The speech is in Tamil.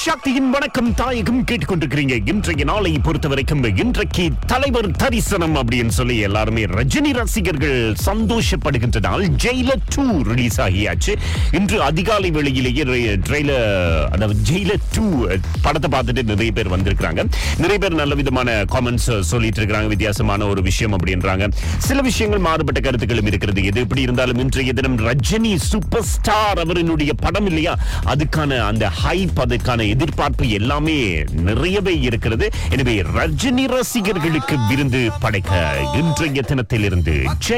சக்தியின் வணக்கம் தாயகம் கேட்டுக்கொண்டிருக்கிறீங்க இன்றைய நாளை பொறுத்த வரைக்கும் இன்றைக்கு தலைவர் தரிசனம் அப்படின்னு சொல்லி எல்லாருமே ரஜினி ரசிகர்கள் சந்தோஷப்படுகின்ற நாள் ஜெயிலர் டூ ரிலீஸ் ஆகியாச்சு இன்று அதிகாலை வேளையிலேயே ட்ரெயிலர் அதாவது ஜெயிலர் டூ படத்தை பார்த்துட்டு நிறைய பேர் வந்திருக்கிறாங்க நிறைய பேர் நல்ல விதமான காமெண்ட்ஸ் சொல்லிட்டு இருக்காங்க வித்தியாசமான ஒரு விஷயம் அப்படின்றாங்க சில விஷயங்கள் மாறுபட்ட கருத்துக்களும் இருக்கிறது எது எப்படி இருந்தாலும் இன்றைய தினம் ரஜினி சூப்பர் ஸ்டார் அவரினுடைய படம் இல்லையா அதுக்கான அந்த ஹைப் அதுக்கான எதிர்பார்ப்பு எல்லாமே நிறையவே இருக்கிறது எனவே ரஜினி ரசிகர்களுக்கு விருந்து படைக்க இன்றைய தினத்திலிருந்து ஜெய்